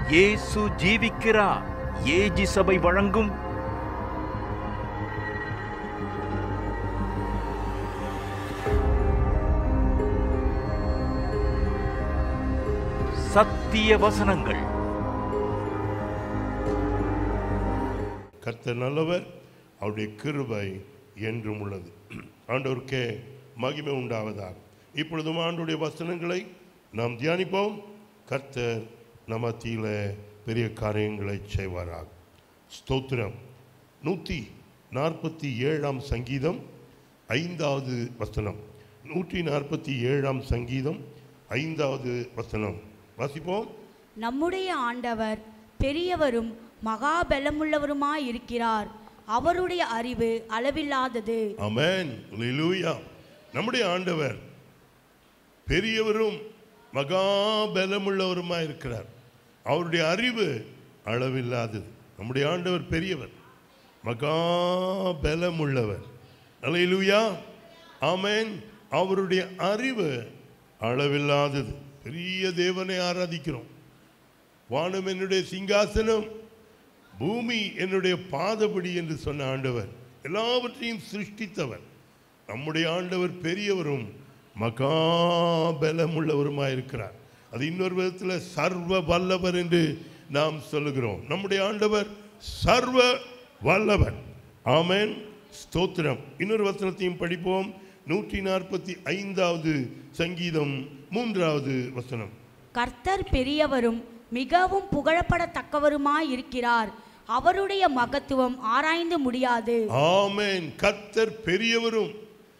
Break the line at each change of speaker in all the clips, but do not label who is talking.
இயேசு ஜீவிக்கிறார் ஏஜி சபை வழங்கும் சத்திய வசனங்கள்
கர்த்தர் நல்லவர் அவருடைய கிருபை என்றும் உள்ளது ஆண்டவருக்கே மகிமை உண்டாவதாக இப்பொழுதும் ஆண்டுடைய வசனங்களை நாம் தியானிப்போம் கர்த்தர் நம்ம மத்தியில பெரிய காரியங்களை செய்வாராக ஸ்தோத்திரம் நூற்றி நாற்பத்தி ஏழாம் சங்கீதம் ஐந்தாவது வசனம் நூற்றி நாற்பத்தி ஏழாம் சங்கீதம் ஐந்தாவது வசனம் வாசிப்போம்
நம்முடைய ஆண்டவர் பெரியவரும் மகாபலமுள்ளவருமாய் இருக்கிறார் அவருடைய அறிவு அளவில்லாதது
அமேன் லூயா நம்முடைய ஆண்டவர் பெரியவரும் மகாபலமுள்ளவருமா இருக்கிறார் அவருடைய அறிவு அளவில்லாதது நம்முடைய ஆண்டவர் பெரியவர் மகாபலமுள்ளவர் அல்லேலூயா ஆமென் அவருடைய அறிவு அளவில்லாதது பெரிய தேவனை ஆராதிக்கிறோம் வானம் என்னுடைய சிங்காசனம் பூமி என்னுடைய பாதபடி என்று சொன்ன ஆண்டவர் எல்லாவற்றையும் சிருஷ்டித்தவர் நம்முடைய ஆண்டவர் பெரியவரும் மகாபலம் உள்ளவருமாய் இருக்கிறார் அது இன்னொரு விதத்தில் சர்வ வல்லவர் என்று நாம் சொல்லுகிறோம் நம்முடைய ஆண்டவர் சர்வ வல்லவர் ஆமென் ஸ்தோத்திரம் இன்னொரு வசனத்தையும் படிப்போம் நூற்றி நாற்பத்தி ஐந்தாவது சங்கீதம் மூன்றாவது வசனம்
கர்த்தர் பெரியவரும் மிகவும் புகழப்படத்தக்கவருமாய் இருக்கிறார் அவருடைய மகத்துவம் ஆராய்ந்து முடியாது
ஆமென் கர்த்தர் பெரியவரும்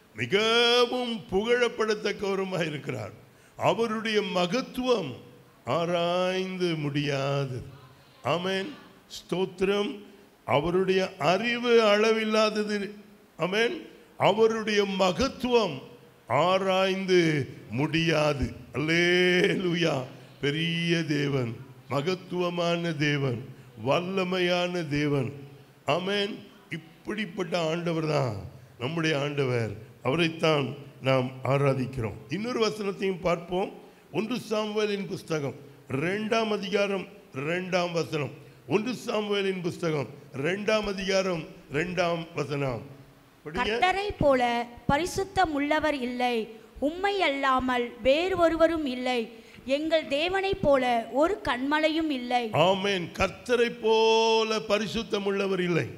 மிகவும் புகழப்படத்தக்கவருமாய் இருக்கிறார் அவருடைய மகத்துவம் ஆராய்ந்து முடியாது ஆமென் ஸ்தோத்திரம் அவருடைய அறிவு அளவில்லாதது ஆமென் அவருடைய மகத்துவம் ஆராய்ந்து முடியாது அல்லேலூயா பெரிய தேவன் மகத்துவமான தேவன் வல்லமையான தேவன் ஆமென் இப்படிப்பட்ட ஆண்டவர் தான் நம்முடைய ஆண்டவர் அவரைத்தான் நாம் ஆராதிக்கிறோம் இன்னொரு வசனத்தையும் பார்ப்போம் ஒன்று சாமுவேலின் புஸ்தகம் ரெண்டாம் அதிகாரம் ரெண்டாம் வசனம் ஒன்று சாமுவேலின் புஸ்தகம் ரெண்டாம் அதிகாரம் ரெண்டாம் வசனம் படிங்க.
கர்த்தரை போல பரிசுத்தம் உள்ளவர் இல்லை உம்மை அல்லாமல் வேறு ஒருவரும் இல்லை எங்கள் தேவனைப் போல ஒரு கண்மலையும் இல்லை
ஆமென் கர்த்தரை போல பரிசுத்தம் உள்ளவர் இல்லை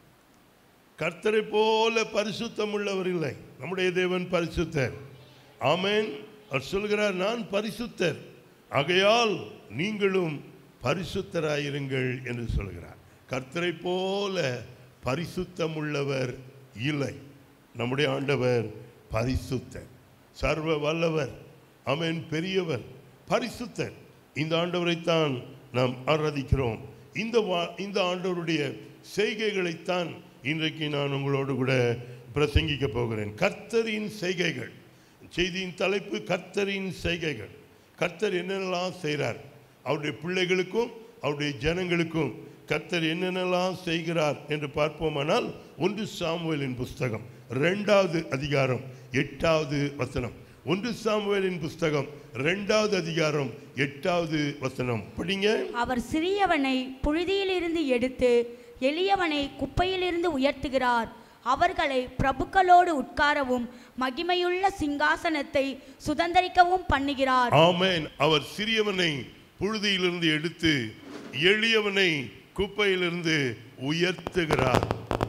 கர்த்தரை போல பரிசுத்தம் உள்ளவர் இல்லை நம்முடைய தேவன் பரிசுத்தர் ஆமென் அவர் சொல்கிறார் நான் பரிசுத்தர் ஆகையால் நீங்களும் பரிசுத்தராயிருங்கள் என்று சொல்கிறார் கர்த்தரை போல பரிசுத்தம் உள்ளவர் இல்லை நம்முடைய ஆண்டவர் பரிசுத்தர் சர்வ வல்லவர் ஆமென் பெரியவர் பரிசுத்தர் இந்த ஆண்டவரைத்தான் நாம் ஆராதிக்கிறோம் இந்த வா- இந்த ஆண்டவருடைய செய்கைகளைத்தான் இன்றைக்கு நான் உங்களோடு கூட பிரசங்கிக்க போகிறேன் கர்த்தரின் செய்கைகள் செய்தியின் தலைப்பு கர்த்தரின் செய்கைகள் கர்த்தர் என்னென்னலாம் செய்கிறார் அவருடைய பிள்ளைகளுக்கும் அவருடைய ஜனங்களுக்கும் கர்த்தர் என்னென்னலாம் செய்கிறார் என்று பார்ப்போமானால் ஒன்று சாமுவேலின் புஸ்தகம் ரெண்டாவது அதிகாரம் எட்டாவது வசனம் ஒன்று சாமுவேலின் புஸ்தகம் ரெண்டாவது அதிகாரம் எட்டாவது வசனம் படிங்க
அவர் சிறியவனை புழுதியிலிருந்து எடுத்து எளியவனை குப்பையிலிருந்து உயர்த்துகிறார் அவர்களை பிரபுக்களோடு உட்காரவும் மகிமையுள்ள சிங்காசனத்தை சுதந்தரிக்கவும் பண்ணுகிறார்
ஆமென் அவர் சிறியவனை புழுதியிலிருந்து எடுத்து எளியவனை குப்பையிலிருந்து உயர்த்துகிறார்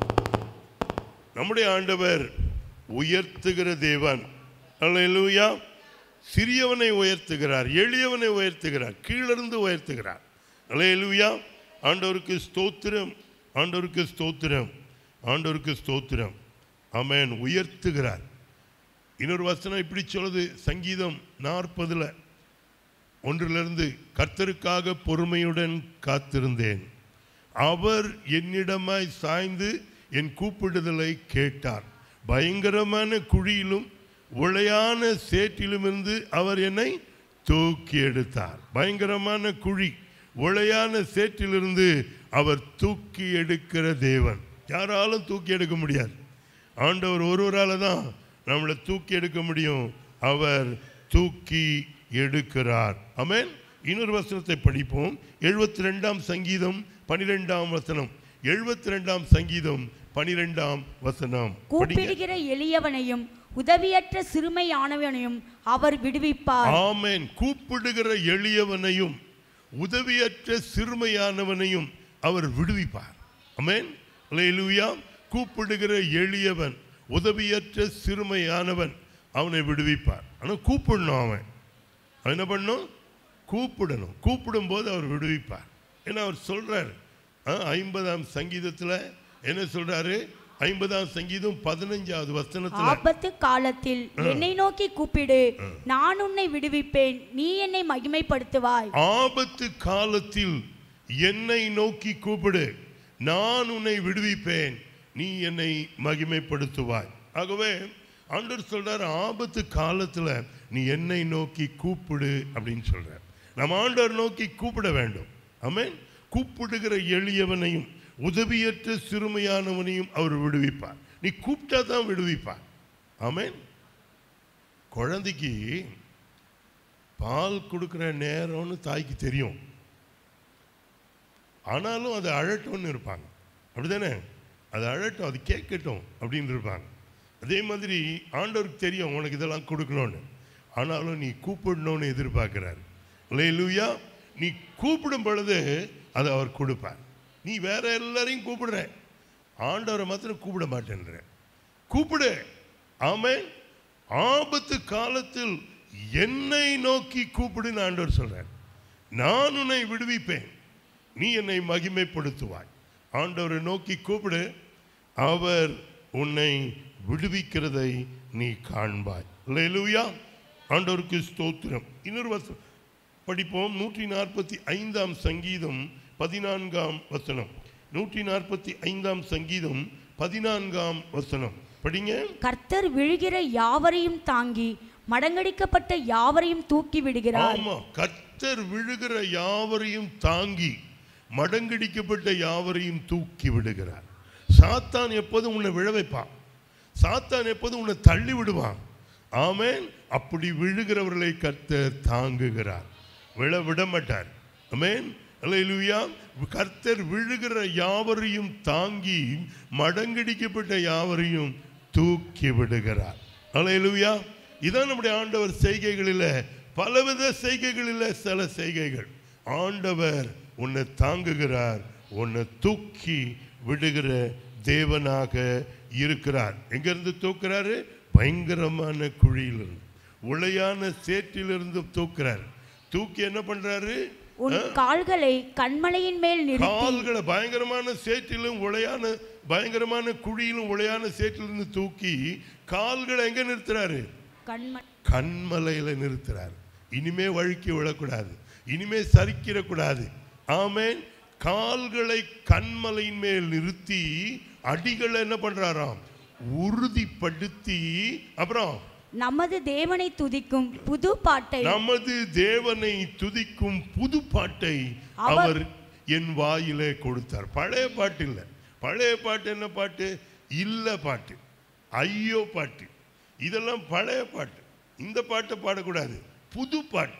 நம்முடைய ஆண்டவர் உயர்த்துகிற தேவன் அல்லேலூயா சிறியவனை உயர்த்துகிறார் எளியவனை உயர்த்துகிறார் கீழிருந்து உயர்த்துகிறார் அல்லேலூயா ஆண்டவருக்கு ஸ்தோத்திரம் ஆண்டவருக்கு ஸ்தோத்திரம் ஆண்டவருக்கு ஸ்தோத்திரம் ஆமென் உயர்த்துகிறார் இன்னொரு வசனம் இப்படி சொல்லுது சங்கீதம் நாற்பதுல ஒன்றிலிருந்து கர்த்தருக்காக பொறுமையுடன் காத்திருந்தேன் அவர் என்னிடமாய் சாய்ந்து என் கூப்பிடுதலை கேட்டார் பயங்கரமான குழியிலும் உளையான சேற்றிலுமிருந்து அவர் என்னை தூக்கி எடுத்தார் பயங்கரமான குழி உளையான சேற்றிலிருந்து அவர் தூக்கி எடுக்கிற தேவன் யாராலும் தூக்கி எடுக்க முடியாது ஆண்டவர் ஒருவரால தான் நம்மளை தூக்கி எடுக்க முடியும் அவர் தூக்கி எடுக்கிறார் ஆமென் இன்னொரு வசனத்தை படிப்போம் எழுபத்தி ரெண்டாம் சங்கீதம் பனிரெண்டாம் வசனம் எழுபத்தி ரெண்டாம் சங்கீதம் பனிரெண்டாம் வசனம் படிங்க.
கூப்பிடுகிற எளியவனையும் உதவியற்ற சிறுமையானவனையும் அவர் விடுவிப்பார்
ஆமென் கூப்பிடுகிற எளியவனையும் உதவியற்ற சிறுமையானவனையும் அவர் விடுவிப்பார் ஆமென் அல்லேலூயா கூப்பிடுகிற எளியவன் உதவியற்ற சிறுமையானவன் அவனை விடுவிப்பார் ஆனால் கூப்பிடணும் அவன் அவன் என்ன பண்ணணும் கூப்பிடணும் கூப்பிடும்போது அவர் விடுவிப்பார் ஏன்னா அவர் சொல்றாரு ஆ, ஐம்பதாம் சங்கீதத்தில் என்ன சொல்றாரு ஐம்பதாம் சங்கீதம் பதினஞ்சாவது வசனத்தில்
ஆபத்து காலத்தில் என்னை நோக்கி கூப்பிடு நான் உன்னை விடுவிப்பேன் நீ என்னை மகிமைப்படுத்துவாய்
ஆபத்து காலத்தில் என்னை நோக்கி கூப்பிடு நான் உன்னை விடுவிப்பேன் நீ என்னை மகிமைப்படுத்துவாய் ஆகவே ஆண்டவர் சொல்றார் ஆபத்து காலத்துல நீ என்னை நோக்கி கூப்பிடு அப்படின்னு சொல்றார் நம்ம ஆண்டவர் நோக்கி கூப்பிட வேண்டும் ஆமென் கூப்பிடுகிற எளியவனையும் உதவியற்ற சிறுமையானவனையும் அவர் விடுவிப்பார் நீ கூப்பிட்டா தான் விடுவிப்பார் ஆமென் குழந்தைக்கு பால் கொடுக்குற நேரம்னு தாய்க்கு தெரியும் ஆனாலும் அது அழட்டும்னு இருப்பாங்க அப்படிதானே அது அழட்டும் அது கேட்கட்டும் அப்படின்னு இருப்பாங்க அதே மாதிரி ஆண்டவருக்கு தெரியும் உனக்கு இதெல்லாம் கொடுக்கணும்னு ஆனாலும் நீ கூப்பிடணும்னு எதிர்பார்க்கிறாரு லூயா நீ கூப்பிடும் பொழுது அதை அவர் கொடுப்பார் நீ வேற எல்லாரையும் கூப்பிடுற ஆண்டவரை மாத்திரம் கூப்பிட மாட்டேன்ற கூப்பிடு ஆமென் ஆபத்து காலத்தில் என்னை நோக்கி கூப்பிடுன்னு ஆண்டவர் சொல்றார் நான் உன்னை விடுவிப்பேன் நீ என்னை மகிமைப்படுத்துவாய் ஆண்டவரை நோக்கி கூப்பிடு அவர் உன்னை விடுவிக்கிறதை நீ காண்பாய் அல்லேலூயா ஆண்டவருக்கு ஸ்தோத்திரம் இன்னொரு வசனம் படிப்போம் நூற்றி நாற்பத்தி ஐந்தாம் சங்கீதம் பதினான்காம் வசனம் நூற்றி நாற்பத்தி ஐந்தாம் சங்கீதம் பதினான்காம் வசனம் படிங்க
கர்த்தர் விழுகிற யாவரையும் தாங்கி மடங்கடிக்கப்பட்ட யாவரையும் தூக்கி விடுகிறார்
ஆமா கர்த்தர் விழுகிற யாவரையும் தாங்கி மடங்கடிக்கப்பட்ட யாவரையும் தூக்கி விடுகிறார் சாத்தான் எப்போதும் உன்னை விழ வைப்பான் சாத்தான் எப்போதும் உன்னை தள்ளி விடுவான் ஆமென் அப்படி விழுகிறவர்களை கர்த்தர் தாங்குகிறார் விழ விட மாட்டார் ஆமென் அல்லேலூயா கர்த்தர் விழுகிற யாவரையும் தாங்கி மடங்கடிக்கப்பட்ட யாவரையும் தூக்கி விடுகிறார் அல்லேலூயா இதான் நம்முடைய ஆண்டவர் செய்கைகளில் பலவித செய்கைகளில் சில செய்கைகள் ஆண்டவர் உன்னை தாங்குகிறார் உன்னை தூக்கி விடுகிற தேவனாக இருக்கிறார் எங்கிருந்து தூக்குறாரு பயங்கரமான குழியிலிருந்து உளையான சேற்றிலிருந்து தூக்குறார் தூக்கி என்ன பண்றாரு
உன் கால்களை கண்மலையின் மேல் நிறுத்தி
கால்களை பயங்கரமான சேற்றிலும் உளையான பயங்கரமான குழியிலும் உளையான சேற்றிலிருந்து தூக்கி கால்களை எங்க நிறுத்துறாரு
கண்ம
கண்மலையில நிறுத்துறாரு இனிமே வழுக்கி விழக்கூடாது இனிமே சரிக்கிடக்கூடாது ஆமென் கால்களை கண்மலையின் மேல் நிறுத்தி அடிகளை என்ன பண்றாராம் உறுதிப்படுத்தி அப்புறம்
நமது தேவனை துதிக்கும் புது பாட்டை
நமது தேவனை துதிக்கும் புது பாட்டை
அவர்
அவர் என் வாயிலே கொடுத்தார் பழைய பாட்டு இல்லை பழைய பாட்டு என்ன பாட்டு இல்ல பாட்டு ஐயோ பாட்டு இதெல்லாம் பழைய பாட்டு இந்த பாட்டை பாடக்கூடாது புது பாட்டு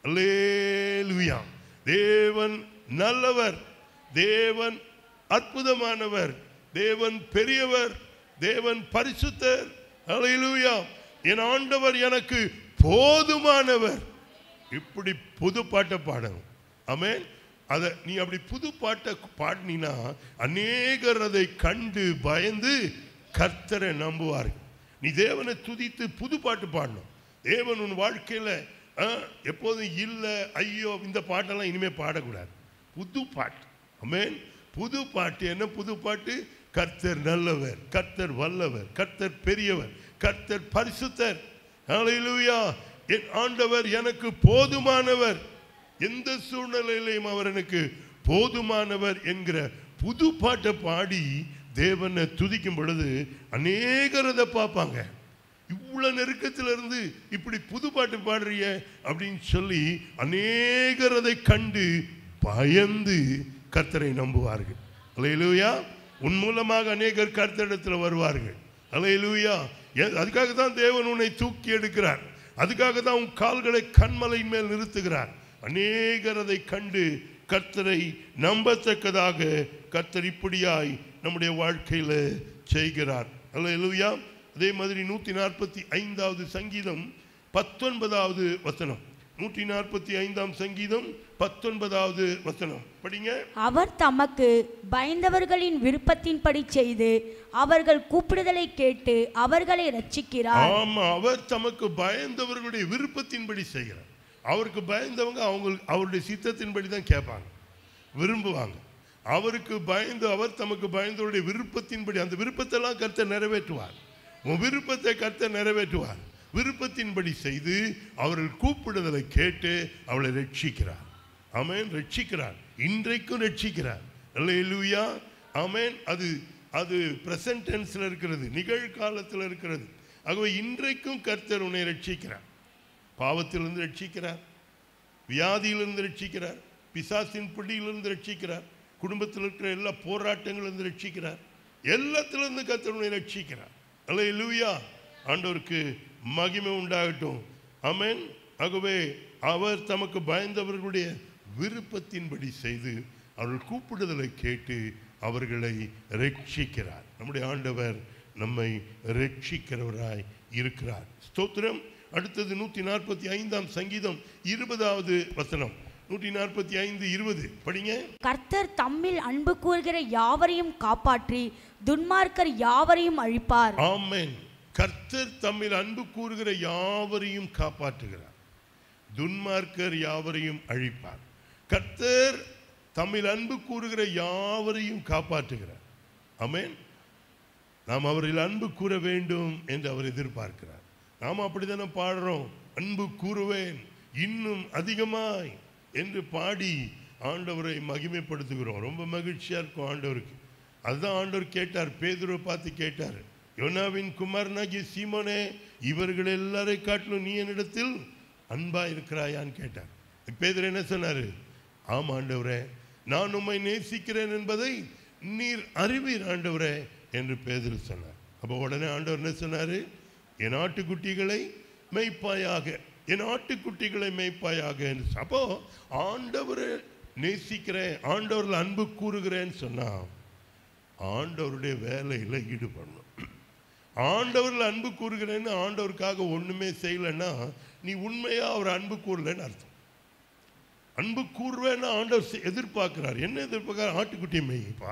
அல்லேலூயா தேவன் நல்லவர் தேவன் அற்புதமானவர் தேவன் பெரியவர் தேவன் பரிசுத்தர் அல்லேலூயா என் ஆண்டவர் எனக்கு போதுமானவர் இப்படி புது பாட்டை பாடணும் ஆமென் அதை நீ அப்படி புது பாட்டை பாடினா அநேகர் அதை கண்டு பயந்து கர்த்தரை நம்புவார்கள் நீ தேவனை துதித்து புது பாட்டு பாடணும் தேவன் உன் வாழ்க்கையில ஆ, எப்போதும் இல்லை ஐயோ இந்த பாட்டெல்லாம் இனிமே பாடக்கூடாது புது பாட்டு ஆமென் புது பாட்டு என்ன புது பாட்டு கர்த்தர் நல்லவர் கர்த்தர் வல்லவர் கர்த்தர் பெரியவர் கர்த்தர் பரிசுத்தர் ஹalleluya என் ஆண்டவர் எனக்கு போதுமானவர் எந்த சூழ்நிலையிலையும் அவர் எனக்கு போதுமானவர் என்கிற புது பாட்டை பாடி தேவனை துதிக்கும் பொழுது அநேகர் அதை பார்ப்பாங்க இவ்வளவு நெருக்கத்துல இருந்து இப்படி புது பாட்டு பாடுறிய அப்படின்னு சொல்லி அநேகர் அதை கண்டு பயந்து கர்த்தரை நம்புவார்கள் அலையிலூயா உன் மூலமாக அநேகர் கர்த்தரிடத்தில் வருவார்கள் அலையிலூயா அதுக்காக தான் தேவன் உன்னை தூக்கி எடுக்கிறார் அதுக்காக தான் உன் கால்களை கண்மலையின் மேல் நிறுத்துகிறார் அநேகர் அதை கண்டு கர்த்தரை நம்பத்தக்கதாக கர்த்தர் இப்படியாய் நம்முடைய வாழ்க்கையில செய்கிறார் அல்லேலூயா அதே மாதிரி நூத்தி நாற்பத்தி ஐந்தாவது சங்கீதம் பத்தொன்பதாவது வசனம் நூற்றி நாற்பத்தி ஐந்தாம் சங்கீதம் பத்தொன்பதாவது வசனம் படிங்க
அவர் தமக்கு பயந்தவர்களின் விருப்பத்தின்படி செய்து அவர்கள் கூப்பிடுதலை கேட்டு அவர்களை ரட்சிக்கிறார்
ஆமா அவர் தமக்கு பயந்தவர்களுடைய விருப்பத்தின்படி செய்கிறார் அவருக்கு பயந்தவங்க அவங்க அவருடைய சித்தத்தின்படி தான் கேட்பாங்க விரும்புவாங்க அவருக்கு பயந்து அவர் தமக்கு பயந்தவருடைய விருப்பத்தின்படி அந்த விருப்பத்தெல்லாம் கர்த்தர் நிறைவேற்றுவார் உன் விருப்பத்தை கர்த்தர் நிறைவேற்றுவார் விருப்பத்தின்படி செய்து அவர்கள் கூப்பிடுதலை கேட்டு அவளை ரட்சிக்கிறார் ஆமென் ரட்சிக்கிறார் இன்றைக்கும் ரட்சிக்கிறார் அல்லேலூயா ஆமென் அது அது பிரசன்ட் டென்ஸ்ல இருக்கிறது நிகழ்காலத்தில் இருக்கிறது ஆகவே இன்றைக்கும் கர்த்தர் உன்னை ரட்சிக்கிறார் பாவத்திலிருந்து ரட்சிக்கிறார் வியாதியிலிருந்து ரட்சிக்கிறார் பிசாசின் பிடியிலிருந்து ரட்சிக்கிறார் குடும்பத்தில் இருக்கிற எல்லா போராட்டங்களிலிருந்து ரட்சிக்கிறார் எல்லாத்திலிருந்து கர்த்தர் உன்னை ரட்சிக்கிறார் அல்லேலூயா ஆண்டவருக்கு மகிமை உண்டாகட்டும் ஆமென் ஆகவே அவர் தமக்கு பயந்தவர்களுடைய விருப்பத்தின்படி செய்து அவர்கள் கூப்பிடுதலை கேட்டு அவர்களை ரட்சிக்கிறார் நம்முடைய ஆண்டவர் நம்மை ரட்சிக்கிறவராய் இருக்கிறார் ஸ்தோத்திரம் அடுத்தது நூற்றி நாற்பத்தி ஐந்தாம் சங்கீதம் இருபதாவது வசனம் நூற்றி நாற்பத்தி ஐந்து இருபது படிங்க
கர்த்தர் தம்மில் அன்பு கூறுகிற யாவரையும் காப்பாற்றி துன்மார்க்கர் யாவரையும் அழிப்பார்
ஆமென் கர்த்தர் தம்மில் அன்பு கூறுகிற யாவரையும் காப்பாற்றுகிறார் துன்மார்க்கர் யாவரையும் அழிப்பார் கர்த்தர் தம்மில் அன்பு கூறுகிற யாவரையும் காப்பாற்றுகிறார் ஆமென் நாம் அவரில் அன்பு கூற வேண்டும் என்று அவர் எதிர்பார்க்கிறார் நாம் அப்படித்தானே பாடுறோம் அன்பு கூறுவேன் இன்னும் அதிகமாய் என்று பாடி ஆண்டவரை மகிமைப்படுத்துகிறோம் ரொம்ப மகிழ்ச்சியா இருக்கும் ஆண்டவருக்கு அதுதான் ஆண்டவர் கேட்டார் பேதுருவை பார்த்து கேட்டார் யோனாவின் குமாரனாகிய சீமோனே இவர்கள் எல்லாரை காட்டிலும் நீ என்னிடத்தில் அன்பா இருக்கிறாயான்னு கேட்டார் பேதுரு என்ன சொன்னாரு ஆம் ஆண்டவரே நான் உம்மை நேசிக்கிறேன் என்பதை நீர் அறிவீர் ஆண்டவரே என்று பேதுரு சொன்னார் அப்போ உடனே ஆண்டவர் என்ன சொன்னாரு என் ஆட்டுக்குட்டிகளை மெய்ப்பாயாக என் ஆட்டுக்குட்டிகளை மெய்ப்பாயாக என்று சொ- அப்போ ஆண்டவரை நேசிக்கிறேன் ஆண்டவரில் அன்பு கூறுகிறேன்னு சொன்னா ஆண்டவருடைய வேலையில் ஈடுபடணும் ஆண்டவரில் அன்பு கூறுகிறேன்னு ஆண்டவருக்காக ஒண்ணுமே செய்யலைன்னா நீ உண்மையா அவர் அன்பு கூறலைன்னு அர்த்தம் அன்பு கூறுவேன்னு ஆண்டவர் செ- எதிர்பார்க்கிறார் என்ன எதிர்பார்க்கிறார் ஆட்டுக்குட்டி மேய்ப்பா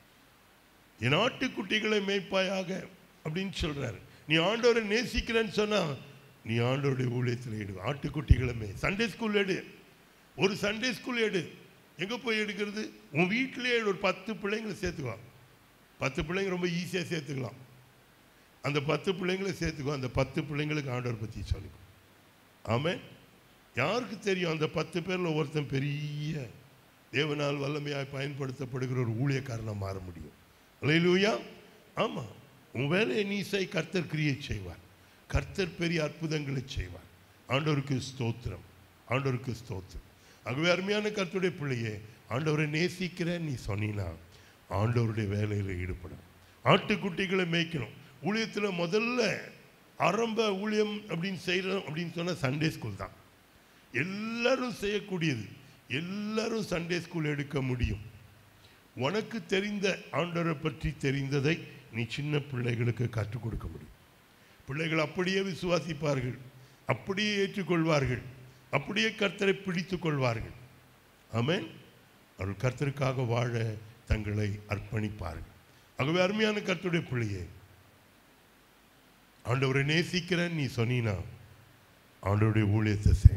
என் ஆட்டுக்குட்டிகளை மேய்ப்பாயாக அப்படின்னு சொல்றாரு நீ ஆண்டவரை நேசிக்கிறேன்னு சொன்னா நீ ஆண்டவருடைய ஊழியத்தில் எடு ஆட்டுக்குட்டிகளை மேய் சண்டே ஸ்கூல் எடு ஒரு சண்டே ஸ்கூல் எடு எங்க போய் எடுக்கிறது உன் வீட்டிலேயே ஒரு பத்து பிள்ளைங்களை சேர்த்துக்கோ பத்து பிள்ளைங்க ரொம்ப ஈஸியாக சேர்த்துக்கலாம் அந்த பத்து பிள்ளைங்களை சேர்த்துக்கோ அந்த பத்து பிள்ளைங்களுக்கு ஆண்டவர் பற்றி சொல்லிக்கோ ஆமென் யாருக்கு தெரியும் அந்த பத்து பேரில் ஒருத்தன் பெரிய தேவனால் வல்லமையாய் பயன்படுத்தப்படுகிற ஒரு ஊழியக்காரனா மாற முடியும் அல்லேலூயா ஆமாம் உன் வேலையை நீ செய் கர்த்தர் கிரியை செய்வார் கர்த்தர் பெரிய அற்புதங்களை செய்வார் ஆண்டவருக்கு ஸ்தோத்திரம் ஆண்டவருக்கு ஸ்தோத்திரம் ஆகவே அருமையான கர்த்தருடைய பிள்ளையே ஆண்டவரை நேசிக்கிறேன் நீ சொன்னீன்னா ஆண்டவருடைய வேலையில் ஈடுபடும் ஆட்டுக்குட்டிகளை மேய்க்கணும் ஊழியத்தில் முதல்ல ஆரம்ப ஊழியம் அப்படின்னு செய்கிறோம் அப்படின்னு சொன்னால் சண்டே ஸ்கூல் தான் எல்லாரும் செய்யக்கூடியது எல்லாரும் சண்டே ஸ்கூல் எடுக்க முடியும் உனக்கு தெரிந்த ஆண்டவரை பற்றி தெரிந்ததை நீ சின்ன பிள்ளைகளுக்கு கற்றுக் கொடுக்க முடியும் பிள்ளைகள் அப்படியே விசுவாசிப்பார்கள் அப்படியே ஏற்றுக்கொள்வார்கள் அப்படியே கர்த்தரை பிடித்துக் கொள்வார்கள் ஆமென் அவர்கள் கர்த்தருக்காக வாழ தங்களை அர்ப்பணிப்பார்கள் ஆகவே அருமையான கர்த்தருடைய பிள்ளையே ஆண்டவரை நேசிக்கிறேன் நீ சொன்னீனா ஆண்டவருடைய ஊழியத்தை செய்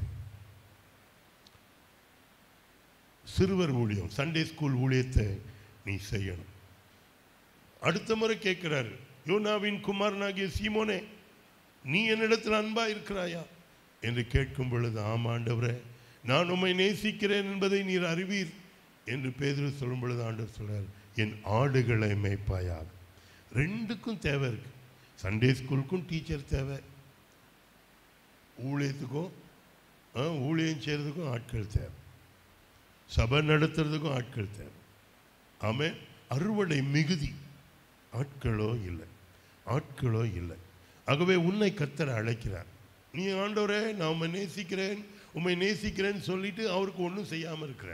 சிறுவர் ஊழியம் சண்டே ஸ்கூல் ஊழியத்தை நீ செய்யணும் அடுத்த முறை கேட்கிறாரு யோனாவின் குமாரனாகிய சீமோனே நீ என்னிடத்தில் அன்பா இருக்கிறாயா என்று கேட்கும் பொழுது ஆம் ஆண்டவரே நான் உம்மை நேசிக்கிறேன் என்பதை நீர் அறிவீர் என்று பேதுரு சொல்லும் பொழுது ஆண்டவர் சொல்றார் என் ஆடுகளை மேய்ப்பாயாக ரெண்டுக்கும் தேவை இருக்கு சண்டே ஸ்கூலுக்கும் டீச்சர் தேவை ஊழியத்துக்கும் ஆ, ஊழியம் செய்யறதுக்கும் ஆட்கள் தேவை சபை நடத்துறதுக்கும் ஆட்கள் தேவை ஆமே அறுவடை மிகுதி ஆட்களோ இல்லை ஆட்களோ இல்லை ஆகவே உன்னை கர்த்தர் அழைக்கிறார் நீ ஆண்டவரே நான் உம்மை நேசிக்கிறேன் உம்மை நேசிக்கிறேன்னு சொல்லிட்டு அவருக்கு ஒன்றும் செய்யாமல் இருக்கிற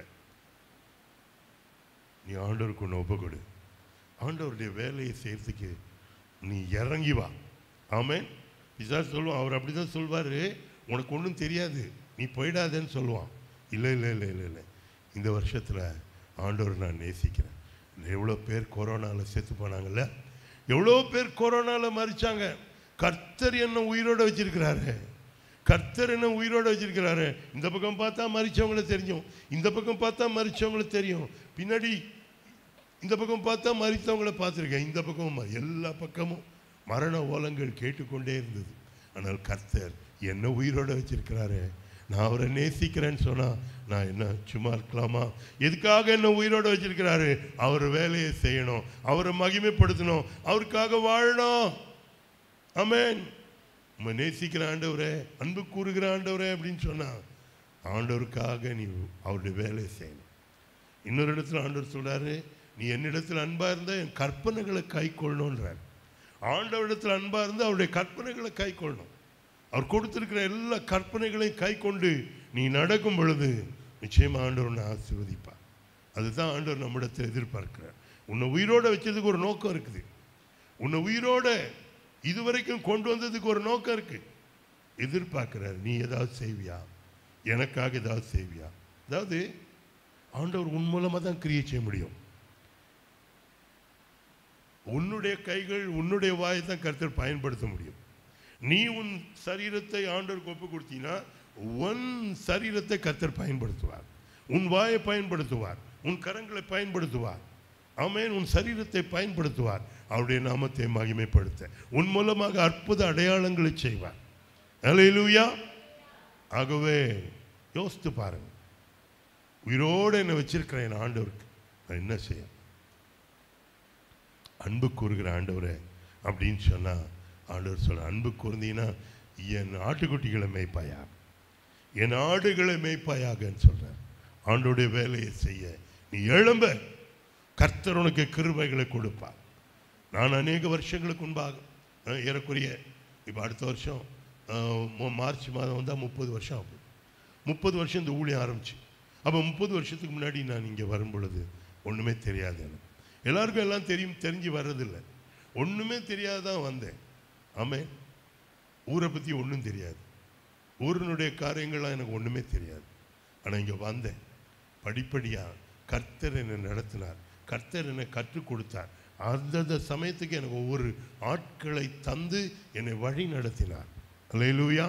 நீ ஆண்டவருக்கு ஒன்று ஒப்பு கொடு ஆண்டவருடைய வேலையை செய்யறதுக்கு நீ இறங்கி வா ஆமென் பிசாசு சொல்லுவான் அவர் அப்படி தான் சொல்வார் உனக்கு ஒன்றும் தெரியாது நீ போயிடாதேன்னு சொல்லுவான் இல்லை இல்லை இல்லை இல்லை இல்லை இந்த வருஷத்தில் ஆண்டவர் நான் நேசிக்கிறேன் எவ்வளோ பேர் கொரோனாவில் செத்து போனாங்கல்ல எவ்வளோ பேர் கொரோனாவில் மறிச்சாங்க கர்த்தர் என்ன உயிரோட வச்சிருக்கிறாரு கர்த்தர் என்ன உயிரோட வச்சிருக்கிறாரு இந்த பக்கம் பார்த்தா மறிச்சவங்கள தெரியும் இந்த பக்கம் பார்த்தா மறிச்சவங்கள தெரியும் பின்னாடி இந்த பக்கம் பார்த்தா மறித்தவங்கள பார்த்துருக்கேன் இந்த பக்கமும் ம- எல்லா பக்கமும் மரண ஓலங்கள் கேட்டுக்கொண்டே இருந்தது ஆனால் கர்த்தர் என்ன உயிரோட வச்சிருக்கிறாரு நான் அவரை நேசிக்கிறேன்னு சொன்னா நான் என்ன சும்மா இருக்கலாமா எதுக்காக என்ன உயிரோட வச்சிருக்கிறாரு அவர் வேலையை செய்யணும் அவரை மகிமைப்படுத்தணும் அவருக்காக வாழணும் ஆமென் உம்மை நேசிக்கிற ஆண்டவரே அன்பு கூறுகிற ஆண்டவரே அப்படின்னு சொன்னா ஆண்டவருக்காக நீ அவருடைய வேலையை செய்யணும் இன்னொரு இடத்துல ஆண்டவர் சொல்றாரு நீ என்னிடத்தில் அன்பா இருந்தா என் கற்பனைகளை கை கொள்ளணுன்றார் ஆண்டவரிடத்தில் அன்பா இருந்தா அவருடைய கற்பனைகளை கை கொள்ளணும் அவர் கொடுத்திருக்கிற எல்லா கற்பனைகளையும் கை கொண்டு நீ நடக்கும் பொழுது நிச்சயமா ஆண்டவர் உன்னை ஆசீர்வதிப்பார் அதுதான் ஆண்டவர் நம்மிடத்தில் எதிர்பார்க்கிறார் உன்னை உயிரோட வச்சதுக்கு ஒரு நோக்கம் இருக்குது உன்னை உயிரோட இதுவரைக்கும் கொண்டு வந்ததுக்கு ஒரு நோக்கம் இருக்கு எதிர்பார்க்கிறார் நீ ஏதாவது செய்வியா எனக்காக ஏதாவது செய்வியா அதாவது ஆண்டவர் உன் மூலமாக தான் கிரியை செய்ய முடியும் உன்னுடைய கைகள் உன்னுடைய வாயை தான் கர்த்தர் பயன்படுத்த முடியும் நீ உன் சரீரத்தை ஆண்டவருக்கு ஒப்பு கொடுத்தீங்கன்னா உன் சரீரத்தை கர்த்தர் பயன்படுத்துவார் உன் வாயை பயன்படுத்துவார் உன் கரங்களை பயன்படுத்துவார் ஆமென் உன் சரீரத்தை பயன்படுத்துவார் அவருடைய நாமத்தை மகிமைப்படுத்த உன் மூலமாக அற்புத அடையாளங்களை செய்வார் அல்லேலூயா ஆகவே யோசித்து பாருங்க உயிரோடு என்னை வச்சிருக்கிறேன் என் ஆண்டவருக்கு நான் என்ன செய்ய அன்பு கூறுகிற ஆண்டவரே அப்படின்னு சொன்னா ஆண்டவர் சொல்ல அன்பு கூர்ந்தீங்கன்னா என் ஆட்டுக்குட்டிகளை மேய்ப்பாயா என் ஆடுகளை மேய்ப்பாயாகன்னு சொல்றார் ஆண்டோடைய வேலையை செய்ய நீ எழும்ப கர்த்தர் உனக்கு கிருபைகளை கொடுப்பார் நான் அநேக வருஷங்களுக்கு முன்பாக அஹ், ஏறக்குறைய இப்போ அடுத்த வருஷம் அஹ், மு- மார்ச் மாதம் வந்தால் முப்பது வருஷம் ஆகும் முப்பது வருஷம் இந்த ஊழியம் ஆரம்பிச்சு அப்போ முப்பது வருஷத்துக்கு முன்னாடி நான் இங்கே வரும் பொழுது ஒன்றுமே தெரியாது எனக்கு எல்லாருக்கும் எல்லாம் தெரியும் தெரிஞ்சு வர்றதில்லை ஒன்றுமே தெரியாதான் வந்தேன் ஆமே ஊரை பற்றி ஒன்றும் தெரியாது ஊரினுடைய காரியங்கள்லாம் எனக்கு ஒன்றுமே தெரியாது ஆனால் இங்கே வந்தேன் படிப்படியாக கர்த்தர் என்னை நடத்தினார் கர்த்தர் என்னை கற்றுக் கொடுத்தார் அந்தந்த சமயத்துக்கு எனக்கு ஒவ்வொரு ஆட்களை தந்து என்னை வழி நடத்தினார் அல்லேலூயா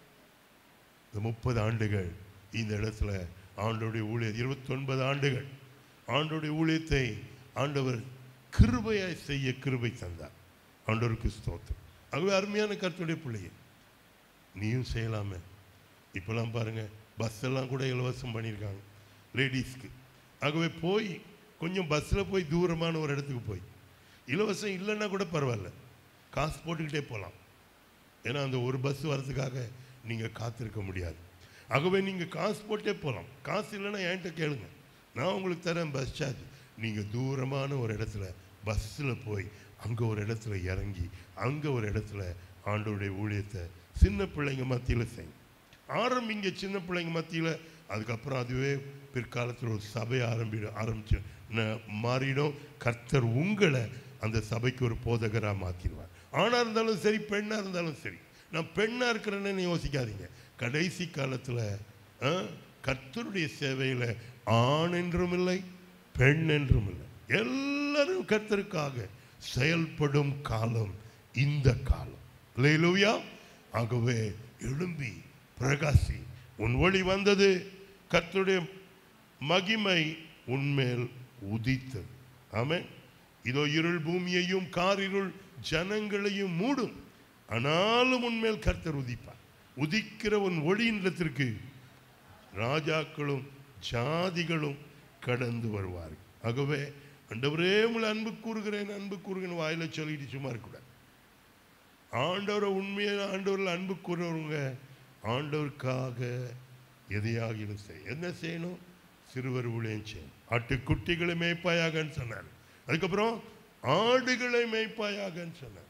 இந்த முப்பது ஆண்டுகள் இந்த இடத்துல ஆண்டோடைய ஊழியர் இருபத்தொன்பது ஆண்டுகள் ஆண்டோடைய ஊழியத்தை ஆண்டவர் கிருபையாய் செய்ய கிருபை தந்தார் ஆண்டவருக்கு ஸ்தோத்திரம் ஆகவே அருமையான கருத்துடைய பிள்ளையே நீயும் செய்யலாமே இப்போலாம் பாருங்க பஸ் எல்லாம் கூட இலவசம் பண்ணியிருக்காங்க லேடிஸ்க்கு ஆகவே போய் கொஞ்சம் பஸ்ஸில் போய் தூரமான ஒரு இடத்துக்கு போய் இலவசம் இல்லைன்னா கூட பரவாயில்ல காசு போட்டுக்கிட்டே போகலாம் ஏன்னா அந்த ஒரு பஸ் வர்றதுக்காக நீங்கள் காத்திருக்க முடியாது ஆகவே நீங்கள் காசு போட்டே போகலாம் காசு இல்லைன்னா என்கிட்ட கேளுங்க நான் உங்களுக்கு தரேன் பஸ் சார்ஜ் நீங்கள் தூரமான ஒரு இடத்துல பஸ்ஸில் போய் அங்கே ஒரு இடத்துல இறங்கி அங்கே ஒரு இடத்துல ஆண்டோடைய ஊழியத்தை சின்ன பிள்ளைங்க மத்தியில் செய்யும் ஆரம்பிங்க சின்ன பிள்ளைங்க மத்தியில் அதுக்கப்புறம் அதுவே பிற்காலத்தில் ஒரு சபை ஆரம்பி ஆரம்பிச்சு ந- மாறிடும் கர்த்தர் உங்களை அந்த சபைக்கு ஒரு போதகராக மாற்றிடுவார் ஆணாக இருந்தாலும் சரி பெண்ணாக இருந்தாலும் சரி நான் பெண்ணாக இருக்கிறேன்னு யோசிக்காதீங்க கடைசி காலத்தில் கர்த்தருடைய சேவையில் ஆண் என்றும் இல்லை பெண் என்றும் இல்லை எல்லாரும் கர்த்தருக்காக செயல்படும் காலம் இந்த காலம் இல்லையிலூயா ஆகவே எழும்பி பிரகாசி உன் ஒளி வந்தது கர்த்தருடைய மகிமை உன்மேல் உதித்தது ஆமென் இதோ இருள் பூமியையும் காரிருள் ஜனங்களையும் மூடும் ஆனாலும் உன்மேல் கர்த்தர் உதிப்பார் உதிக்கிற உன் ஒளியின்றத்திற்கு ராஜாக்களும் ஜாதிகளும் கடந்து வருவார்கள் ஆகவே ஆண்டவரே உங்களை அன்பு கூறுகிறேன் அன்பு கூறுகிறேன் வாயில சொல்லிட்டு சும்மா இருக்கக்கூடாது ஆண்டவரை உண்மையான ஆண்டவரில் அன்பு கூறுறவங்க ஆண்டவருக்காக எதையாகிலும் செய் என்ன செய்யணும் சிறுவர் ஊழியம் செய்யணும் ஆட்டுக்குட்டிகளை மேய்ப்பாயாகன்னு சொன்னார் அதுக்கப்புறம் ஆடுகளை மேய்ப்பாயாகன்னு சொன்னார்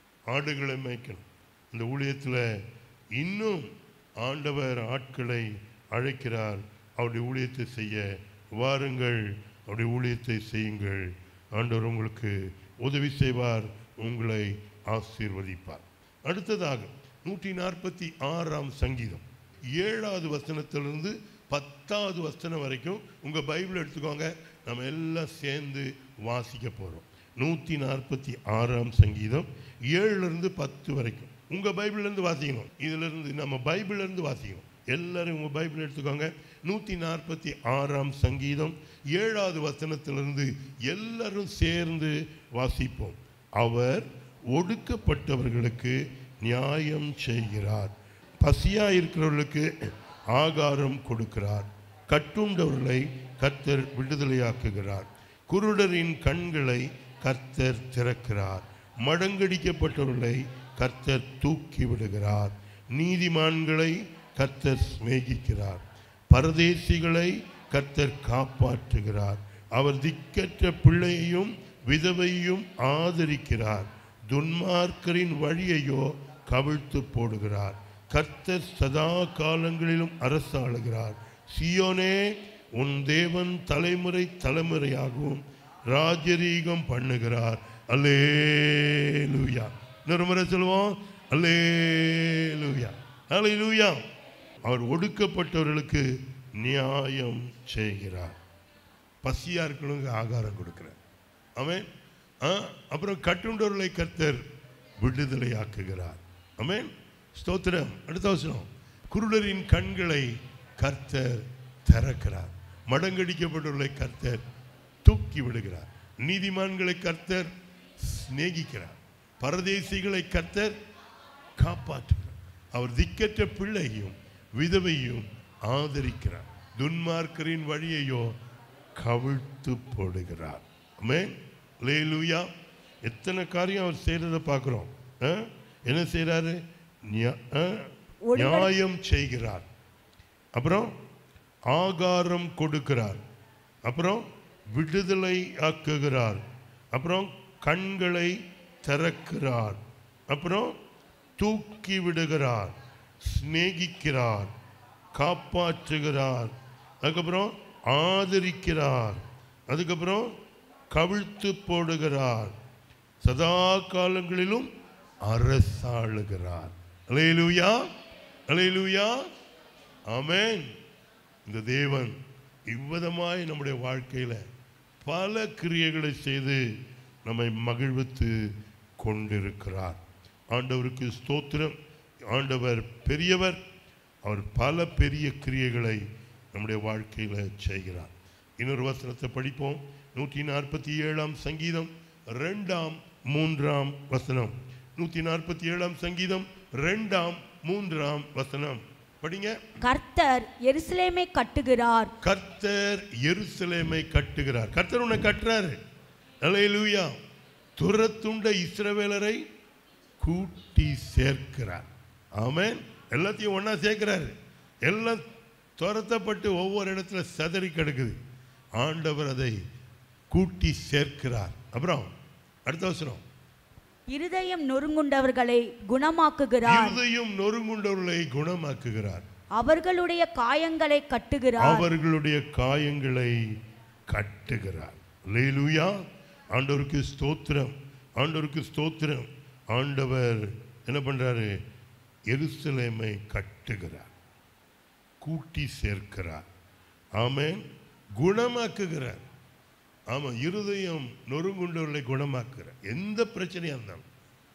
ஆடுகளை மேய்க்கணும் இந்த ஊழியத்தில் இன்னும் ஆண்டவர் ஆட்களை அழைக்கிறார் அவருடைய ஊழியத்தை செய்ய வாருங்கள் அவருடைய ஊழியத்தை செய்யுங்கள் ஆண்டவர் உங்களுக்கு உதவி செய்வார் உங்களை ஆசீர்வதிப்பார் அடுத்ததாக நூற்றி நாற்பத்தி ஆறாம் சங்கீதம் ஏழாவது வசனத்திலிருந்து பத்தாவது வசனம் வரைக்கும் உங்கள் பைபிள் எடுத்துக்கோங்க நம்ம எல்லாம் சேர்ந்து வாசிக்க போகிறோம் நூற்றி நாற்பத்தி ஆறாம் சங்கீதம் ஏழுலேருந்து பத்து வரைக்கும் உங்கள் பைபிள்லேருந்து வாசிக்கணும் இதிலிருந்து நம்ம பைபிள்லேருந்து வாசிக்கணும் எல்லாரும் உங்கள் பைபிள் எடுத்துக்கோங்க நூற்றி நாற்பத்தி ஆறாம் சங்கீதம் ஏழாவது வசனத்திலிருந்து எல்லாரும் சேர்ந்து வாசிப்போம் அவர் ஒடுக்கப்பட்டவர்களுக்கு நியாயம் செய்கிறார் பசியா இருக்கிறவர்களுக்கு ஆகாரம் கொடுக்கிறார் கட்டுண்டவர்களை கர்த்தர் விடுதலையாக்குகிறார் குருடரின் கண்களை கர்த்தர் திறக்கிறார் மடங்கடிக்கப்பட்டவர்களை கர்த்தர் தூக்கி விடுகிறார் நீதிமான்களை கர்த்தர் சிநேகிக்கிறார் பரதேசிகளை கர்த்தர் காப்பாற்றுகிறார் அவர் திக்கற்ற பிள்ளையையும் விதவையும் ஆதரிக்கிறார் துன்மார்க்கரின் வழியையோ கவிழ்த்து போடுகிறார் கர்த்தர் சதா காலங்களிலும் அரசாளுகிறார் சியோனே உன் தேவன் தலைமுறை தலைமுறையாகவும் ராஜரீகம் பண்ணுகிறார் அல்லேலூயா இன்னொரு முறை சொல்லுவோம் அல்லேலூயா அல்லேலூயா அவர் ஒடுக்கப்பட்டவர்களுக்கு நியாயம் செய்கிறார் பசியா இருக்கணுங்க ஆகாரம் கொடுக்கிறார் அவன் அப்புறம் கட்டுண்டவர்களை கர்த்தர் விடுதலையாக்குகிறார் ஆமென் ஸ்தோத்திரம் அடுத்த வசனம் குருடரின் கண்களை கர்த்தர் திறக்கிறார் மடங்கடிக்கப்பட்டவர்களை கர்த்தர் தூக்கி விடுகிறார் நீதிமான்களை கர்த்தர் சிநேகிக்கிறார் பரதேசிகளை கர்த்தர் காப்பாற்றுகிறார் அவர் திக்கற்ற பிள்ளையும் விதவையும் ஆதரிக்கிறார் துன்மார்க்கரின் வழியையோ கவிழ்த்து போடுகிறார் ஆமென் லேலூயா எத்தனை காரியம் அவர் செய்கிறத பார்க்குறோம் என்ன செய்கிறாரு
ஒருவர்-
நியாயம் செய்கிறார் அப்புறம் ஆகாரம் கொடுக்கிறார் அப்புறம் விடுதலை ஆக்குகிறார் அப்புறம் கண்களை திறக்கிறார் அப்புறம் தூக்கி விடுகிறார் சிநேகிக்கிறார் காப்பாற்றுகிறார் அதுக்கப்புறம் ஆதரிக்கிறார் அதுக்கப்புறம் கவிழ்த்து போடுகிறார் சதா காலங்களிலும் அரசாளுகிறார் அலையலூயா அலையலூயா ஆமென் இந்த தேவன் இவ்விதமாய் நம்முடைய வாழ்க்கையில் பல கிரியைகளை செய்து நம்மை மகிழ்வித்து கொண்டிருக்கிறார் ஆண்டவருக்கு ஸ்தோத்திரம் ஆண்டவர் பெரியவர் அவர் பல பெரிய கிரியைகளை நம்முடைய வாழ்க்கையில் செய்கிறார் இன்னொரு வசனத்தை படிப்போம் நூற்றி நாற்பத்தி ஏழாம் சங்கீதம் ரெண்டாம் மூன்றாம் வசனம் நூற்றி நாற்பத்தி ஏழாம் சங்கீதம் ரெண்டாம் மூன்றாம் வசனம் படிங்க
கர்த்தர் எருசலேமை கட்டுகிறார்
கர்த்தர் எருசலேமை கட்டுகிறார் கர்த்தர் உன்னை கட்டுறாரு அல்லேலூயா துரத்துண்ட இஸ்ரவேலரை கூட்டி சேர்க்கிறார் ஆமென் எல்லாத்தையும் ஒண்ணா சேர்க்கிறாரு எல்லாம் துரத்தப்பட்டு ஒவ்வொரு இடத்துல சதறி கிடக்குது ஆண்டவர் அதை கூட்டி சேர்க்கிறார் அப்புறம் அடுத்த வசனம்
இருதயம் நொறுங்குண்டவர்களை குணமாக்குகிறார்
இருதையும் நொறுங்குண்டவர்களை குணமாக்குகிறார்
அவர்களுடைய காயங்களை கட்டுகிறார்
அவர்களுடைய காயங்களை கட்டுகிறார் லேலுயா ஆண்டவருக்கு ஸ்தோத்திரம் ஆண்டவருக்கு ஸ்தோத்திரம் ஆண்டவர் என்ன பண்றாரு எருசலேமை கட்டுகிறார் கூட்டி சேர்க்கிறார் ஆமென் குணமாக்குகிறார் ஆமா இருதயம் நொறுங்குண்டவர்களை குணமாக்குகிறார் எந்த பிரச்சனையா இருந்தாலும்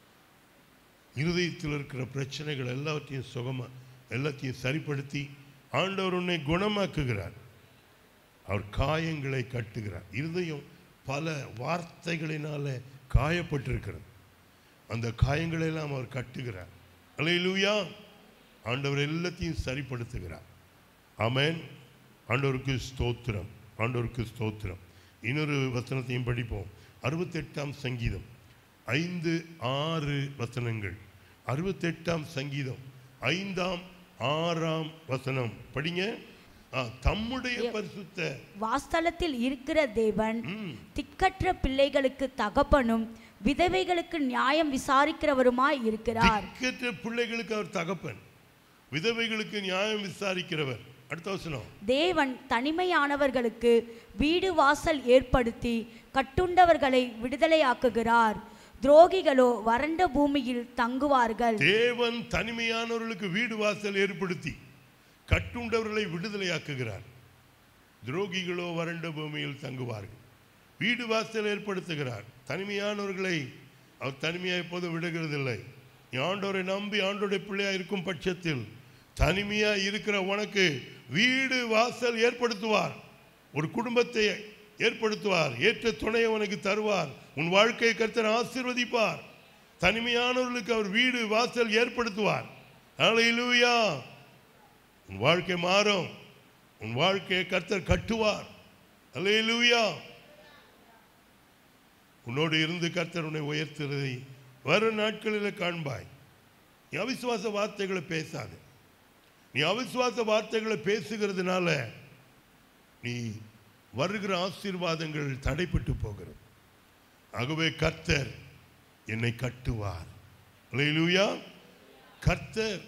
இருதயத்தில் இருக்கிற பிரச்சனைகள் எல்லாவற்றையும் சுகமா எல்லாத்தையும் சரிப்படுத்தி ஆண்டவர் உன்னை குணமாக்குகிறார் அவர் காயங்களை கட்டுகிறார் இருதயம் பல வார்த்தைகளினால காயப்பட்டிருக்கிறது அந்த காயங்களை எல்லாம் அவர் கட்டுகிறார் அல்லேலூயா ஆண்டவர் எல்லாத்தையும் சரிப்படுத்துகிறார் ஆமென் ஆண்டவருக்கு ஸ்தோத்திரம் ஆண்டவருக்கு ஸ்தோத்திரம் இன்னொரு வசனத்தையும் படிப்போம் அறுபத்தெட்டாம் சங்கீதம் ஐந்து ஆறு வசனங்கள் அறுபத்தெட்டாம் சங்கீதம் ஐந்தாம் ஆறாம் வசனம் படிங்க ஆ, தம்முடைய பரிசுத்த
வாஸ்தலத்தில் இருக்கிற தேவன்
ம்,
திக்கற்ற பிள்ளைகளுக்கு தகப்பனும் விதவைகளுக்கு நியாயம் விசாரிக்கிறவருமாய் இருக்கிறார்
திக்கற்ற பிள்ளைகளுக்கு அவர் தகப்பன் விதவைகளுக்கு நியாயம் விசாரிக்கிறவர் அடுத்த வசனம்
தேவன் தனிமையானவர்களுக்கு வீடு வாசல் ஏற்படுத்தி கட்டுண்டவர்களை விடுதலையாக்குகிறார் துரோகிகளோ வறண்ட பூமியில் தங்குவார்கள்
தேவன் தனிமையானவர்களுக்கு வீடு வாசல் ஏற்படுத்தி கட்டுண்டவர்களை விடுதலையாக்குகிறார் துரோகிகளோ வறண்ட பூமியில் தங்குவார்கள் வீடு வாசல் ஏற்படுத்துகிறார் தனிமையானவர்களை அவர் தனிமையாக எப்போது விடுகிறதில்லை நீ ஆண்டோரை நம்பி ஆண்டோடைய பிள்ளையா இருக்கும் பட்சத்தில் தனிமையா இருக்கிற உனக்கு வீடு வாசல் ஏற்படுத்துவார் ஒரு குடும்பத்தை ஏற்படுத்துவார் ஏற்ற துணையை உனக்கு தருவார் உன் வாழ்க்கையை கர்த்தர் ஆசீர்வதிப்பார் தனிமையானவர்களுக்கு அவர் வீடு வாசல் ஏற்படுத்துவார் ஹalleluya உன் வாழ்க்கை மாறும் உன் வாழ்க்கையை கர்த்தர் கட்டுவார் ஹalleluya உன்னோடு இருந்து கர்த்தர் உன்னை உயர்த்துறதை வரும் நாட்களில் காண்பாய் நீ அவிசுவாச வார்த்தைகளை பேசாது நீ அவிசுவாச வார்த்தைகளை பேசுகிறதுனால நீ வருகிற ஆசீர்வாதங்கள் தடைப்பட்டு போகிறது ஆகவே கர்த்தர் என்னை கட்டுவார் அல்லேலூயா கர்த்தர்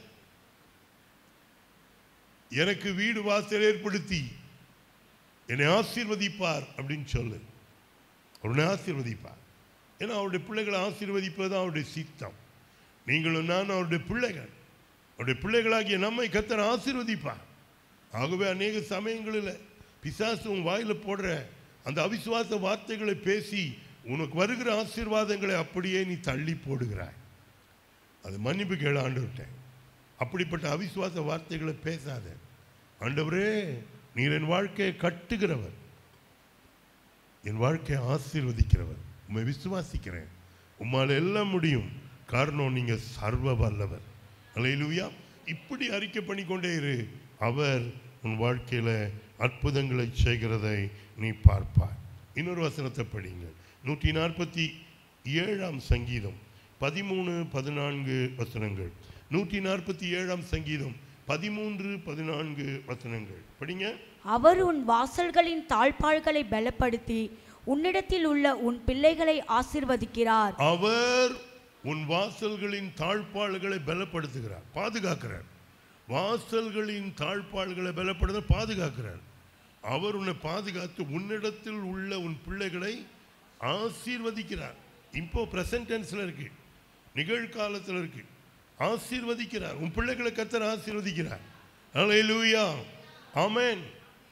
எனக்கு வீடு வாசல் ஏற்படுத்தி என்னை ஆசீர்வதிப்பார் அப்படின்னு சொல்லு அவருடைய ஆசீர்வதிப்பார் ஏன்னா அவருடைய பிள்ளைகளை ஆசீர்வதிப்பது அவருடைய சித்தம் நீங்களும் நான் அவருடைய பிள்ளைகள் அவருடைய பிள்ளைகளாகிய நம்மை கத்தர் ஆசீர்வதிப்பார் ஆகவே அநேக சமயங்களில் பிசாசு உன் வாயில் போடுற அந்த அவிசுவாச வார்த்தைகளை பேசி உனக்கு வருகிற ஆசீர்வாதங்களை அப்படியே நீ தள்ளி போடுகிறாய் அது மன்னிப்பு கேள ஆண்டவர்கிட்ட அப்படிப்பட்ட அவிசுவாச வார்த்தைகளை பேசாத ஆண்டவரே நீர் என் வாழ்க்கையை கட்டுகிறவர் என் வாழ்க்கையை ஆசீர்வதிக்கிறவர் உம்மை விசுவாசிக்கிறேன் உம்மால் எல்லாம் முடியும் காரணம் நீங்க சர்வ வல்லவர் அல்லேலூயா இப்படி அறிக்கை பண்ணிக்கொண்டே இரு அவர் உன் வாழ்க்கையில அற்புதங்களை செய்கிறதை நீ பார்ப்பார் இன்னொரு வசனத்தை படிங்க நூற்றி நாற்பத்தி ஏழாம் சங்கீதம் பதிமூணு பதினான்கு வசனங்கள் நூற்றி நாற்பத்தி ஏழாம் சங்கீதம் பதிமூன்று பதினான்கு வசனங்கள் படிங்க
அவர் உன் வாசல்களின் தாழ்பாள்களை பலப்படுத்தி உன்னிடத்தில் உள்ள உன் பிள்ளைகளை ஆசீர்வதிக்கிறார்
அவர் உன் வாசல்களின் தாழ்பாள்களை பலப்படுத்துகிறார் பாதுகாக்கிறார் வாசல்களின் தாழ்பாள்களை பலப்படுத்த பாதுகாக்கிறார் அவர் உன்னை பாதுகாத்து உன்னிடத்தில் உள்ள உன் பிள்ளைகளை ஆசீர்வதிக்கிறார் இப்போ பிரசன்ட் டென்ஸ்ல இருக்கு நிகழ்காலத்தில் இருக்கு ஆசீர்வதிக்கிறார் உன் பிள்ளைகளை கத்தர் ஆசீர்வதிக்கிறார் ஹalleluya ஆமென்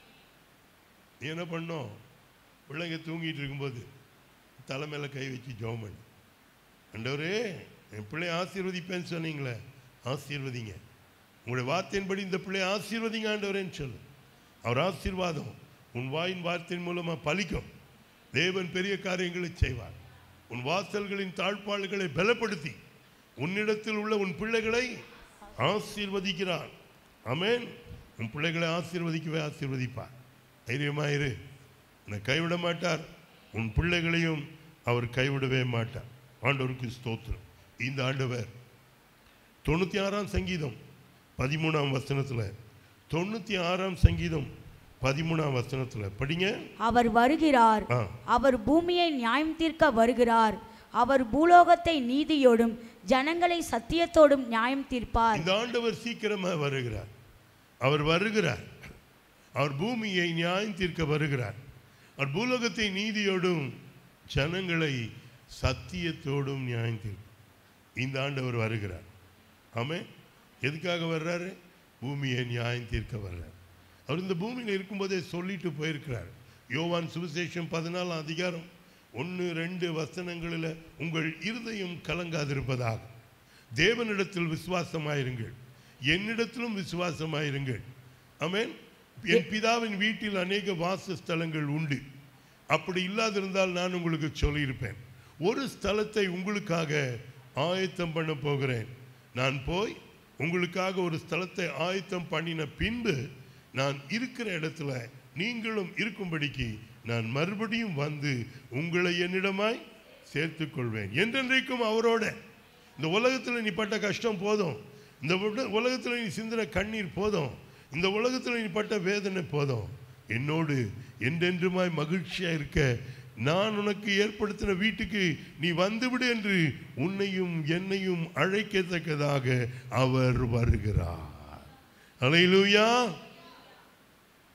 நீ என்ன பண்ணோம் பிள்ளைங்க தூங்கிட்டு இருக்கும்போது தலைமையில கை வச்சு ஜெபம் பண்ணு ஆண்டவரே என் பிள்ளைய ஆசீர்வதிப்பேன்னு சொன்னீங்களே ஆசீர்வதிங்க உங்களுடைய வார்த்தையின்படி இந்த பிள்ளைய ஆசீர்வதிங்க ஆண்டவரேன்னு சொல்லு அவர் ஆசீர்வாதம் உன் வாயின் வார்த்தையின் மூலமா பலிக்கும் தேவன் பெரிய காரியங்களை செய்வார் உன் வாசல்களின் தாழ்பாள்களை பலப்படுத்தி உன்னிடத்தில் உள்ள உன் பிள்ளைகளை ஆசீர்வதிக்கிறார் ஆமென் உன் பிள்ளைகளை ஆசீர்வதிக்கவே ஆசீர்வதிப்பார் தைரியமாயிரு உன்னை கைவிட மாட்டார் உன் பிள்ளைகளையும் அவர் கைவிடவே மாட்டார் ஆண்டவருக்கு ஸ்தோத்திரம் இந்த ஆண்டவர் தொண்ணூற்றி ஆறாம் சங்கீதம் பதிமூணாம் வசனத்தில் தொண்ணூற்றி ஆறாம் சங்கீதம் பதிமூணாம் வசனத்தில் படிங்க
அவர் வருகிறார்
ஆ.
அவர் பூமியை நியாயம் தீர்க்க வருகிறார் அவர் பூலோகத்தை நீதியோடும் ஜனங்களை சத்தியத்தோடும் நியாயம் தீர்ப்பார்
இந்த ஆண்டவர் சீக்கிரமாக வருகிறார் அவர் வருகிறார் அவர் பூமியை நியாயம் தீர்க்க வருகிறார் அவர் பூலோகத்தை நீதியோடும் ஜனங்களை சத்தியத்தோடும் நியாயம் தீர்க்கும் இந்த ஆண்டவர் வருகிறார் ஆமே எதுக்காக வர்றாரு பூமியை நியாயம் தீர்க்க வர்றார் அவர் இந்த பூமியில் இருக்கும்போதே சொல்லிட்டு போயிருக்கிறார் யோவான் சுவிசேஷம் பதினாலாம் அதிகாரம் ஒன்று ரெண்டு வசனங்களில் உங்கள் இருதயம் கலங்காதிருப்பதாக தேவனிடத்தில் விசுவாசமாயிருங்கள் என்னிடத்திலும் விசுவாசமாயிருங்கள் ஆமென் என் பிதாவின் வீட்டில் அநேக வாசஸ்தலங்கள் உண்டு அப்படி இல்லாதிருந்தால் நான் உங்களுக்கு சொல்லியிருப்பேன் ஒரு ஸ்தலத்தை உங்களுக்காக ஆயத்தம் பண்ண போகிறேன் நான் போய் உங்களுக்காக ஒரு ஸ்தலத்தை ஆயத்தம் பண்ணின பின்பு நான் இருக்கிற இடத்துல நீங்களும் இருக்கும்படிக்கு நான் மறுபடியும் வந்து உங்களை என்னிடமாய் சேர்த்துக் கொள்வேன் என்றென்றைக்கும் அவரோட இந்த உலகத்தில் நீ பட்ட கஷ்டம் போதும் இந்த உலகத்தில் நீ சிந்தின கண்ணீர் போதும் இந்த உலகத்தில் நீ பட்ட வேதனை போதும் என்னோடு என்றென்றுமாய் மகிழ்ச்சியா இருக்க நான் உனக்கு ஏற்படுத்தின வீட்டுக்கு நீ வந்துவிடு என்று உன்னையும் என்னையும் அழைக்கத்தக்கதாக அவர் வருகிறார் அலையிலூயா